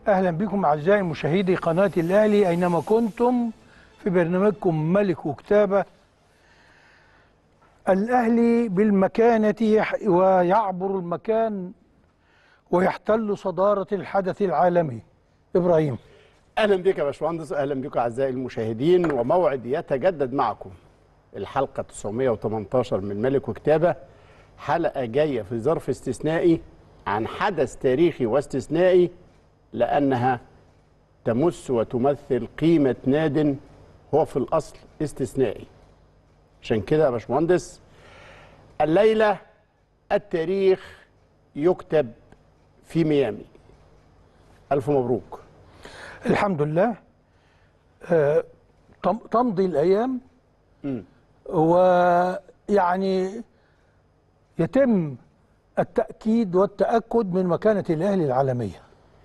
اهلا بكم اعزائي مشاهدي قناه الاهلي اينما كنتم في برنامجكم ملك وكتابه الاهلي بالمكانه يح- ويعبر المكان ويحتل صداره الحدث العالمي ابراهيم اهلا بك يا باشمهندس اهلا بكم اعزائي المشاهدين وموعد يتجدد معكم الحلقه 918 من ملك وكتابه حلقه جايه في ظرف استثنائي عن حدث تاريخي واستثنائي لانها تمس وتمثل قيمه ناد هو في الاصل استثنائي عشان كده يا باشمهندس الليله التاريخ يكتب في ميامي الف مبروك الحمد لله آه، تم- تمضي الايام مم. ويعني يتم التاكيد والتاكد من مكانه الاهلي العالميه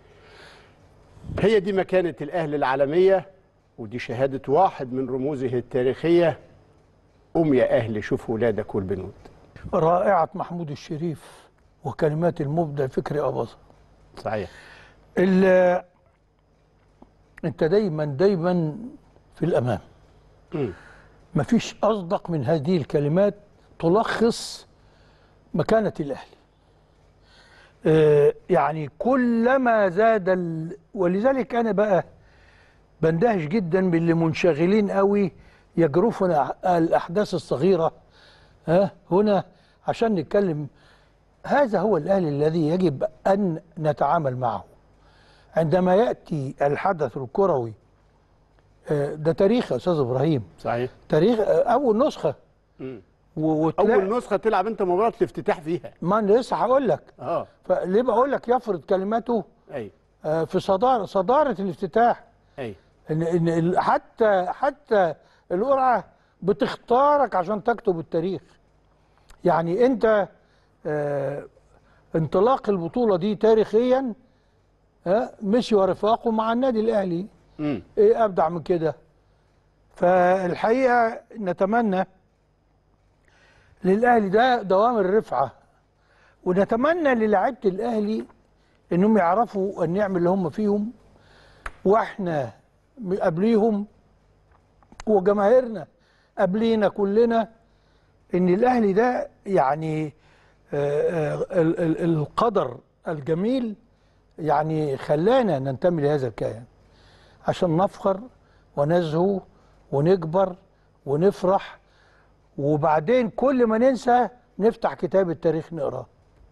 هي دي مكانة الأهل العالمية ودي شهادة واحد من رموزه التاريخية قوم يا أهل شوف ولادك والبنود رائعه محمود الشريف وكلمات المبدع فكري اباظه صحيح ال- انت دايما دايما في الامام مم. مفيش اصدق من هذه الكلمات تلخص مكانه الاهلي آه، يعني كلما زاد ال... ولذلك انا بقى بندهش جدا باللي منشغلين قوي يجرفون أح- الاحداث الصغيره ها هنا عشان نتكلم هذا هو الاهلي الذي يجب ان نتعامل معه عندما ياتي الحدث الكروي آه، ده تاريخ يا استاذ ابراهيم صحيح تاريخ آه، اول نسخه مم. و- وتلاقي أول نسخة تلعب أنت مباراة الافتتاح فيها ما انا لسه هقول لك أه فليه بقول لك يفرض كلماته أي آه، في صداره صداره الافتتاح أي ان ان ال- حتى حتى القرعه بتختارك عشان تكتب التاريخ يعني انت آه، انطلاق البطوله دي تاريخيا آه، مشي ورفاقه مع النادي الاهلي مم. ايه ابدع من كده فالحقيقه نتمنى للاهلي ده دوام الرفعه ونتمنى للاعيبه الاهلي انهم يعرفوا النعم اللي هم فيهم واحنا قبليهم وجماهيرنا قبلينا كلنا ان الاهلي ده يعني آه، آه، ال- ال- القدر الجميل يعني خلانا ننتمي لهذا الكيان عشان نفخر ونزهو ونكبر ونفرح وبعدين كل ما ننسى نفتح كتاب التاريخ نقراه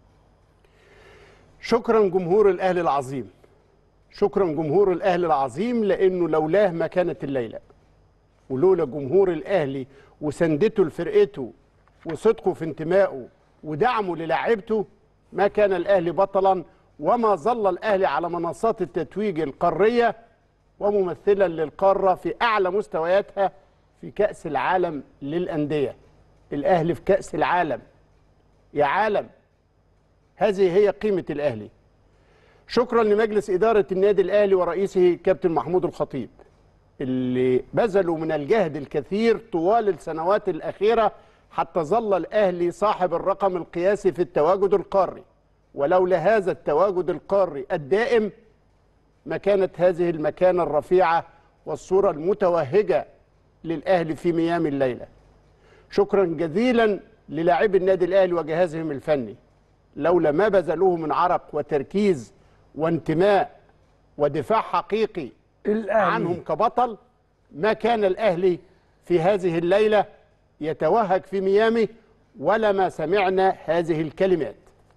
شكرا جمهور الأهل العظيم شكرا جمهور الأهل العظيم لأنه لولاه ما كانت الليلة ولولا جمهور الأهلي وسندته لفرقته وصدقه في انتمائه ودعمه للاعيبته ما كان الأهلي بطلا وما ظل الأهلي على منصات التتويج القارية وممثلا للقارة في أعلى مستوياتها في كأس العالم للأندية الأهلي في كأس العالم يا عالم هذه هي قيمة الأهلي شكرا لمجلس إدارة النادي الأهلي ورئيسه كابتن محمود الخطيب اللي بذلوا من الجهد الكثير طوال السنوات الأخيرة حتى ظل الأهلي صاحب الرقم القياسي في التواجد القاري ولولا هذا التواجد القاري الدائم ما كانت هذه المكانة الرفيعة والصورة المتوهجة للأهلي في ميامي الليلة شكرا جزيلا للاعبي النادي الأهلي وجهازهم الفني لولا ما بذلوه من عرق وتركيز وانتماء ودفاع حقيقي الاهلي عنهم كبطل ما كان الأهلي في هذه الليلة يتوهج في ميامي ولا ما سمعنا هذه الكلمات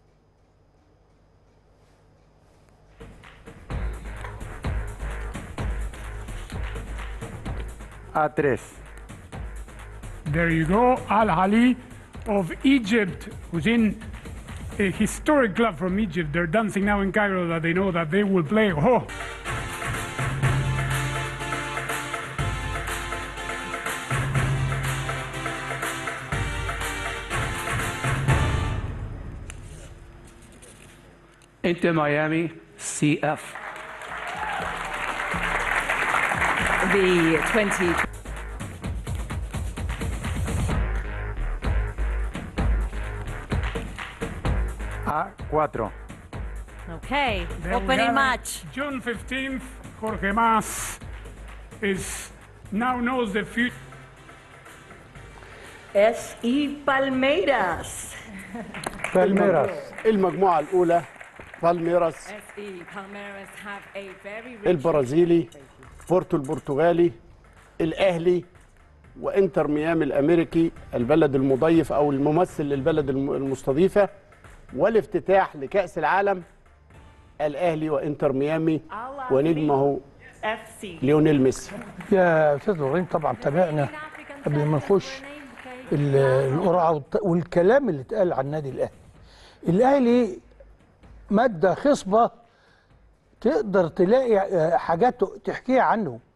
a tres. There you go, Al Ali of Egypt, who's in a historic club from Egypt. They're dancing now in Cairo that they know that they will play. Oh, Inter Miami CF. The 20. A cuatro. Okay, Then we opening have match. June 15th, Jorge Mas is now knows the future. S.E. Palmeiras. بالميراس المجموعة الأولى بالميراس S.E. Palmeiras have a very rich البرازيلي بورتو البرتغالي الأهلي وإنتر ميامي الأمريكي البلد المضيف أو الممثل للبلد الم- المستضيفة والافتتاح لكأس العالم الأهلي وإنتر ميامي ونجمه FC. ليونيل ميسي يا استاذ ابراهيم طبعا تابعنا قبل ما نخش ال- القرعه والت- والكلام اللي اتقال عن النادي الاهلي الاهلي ماده خصبه تقدر تلاقي آه، حاجات تحكيها عنه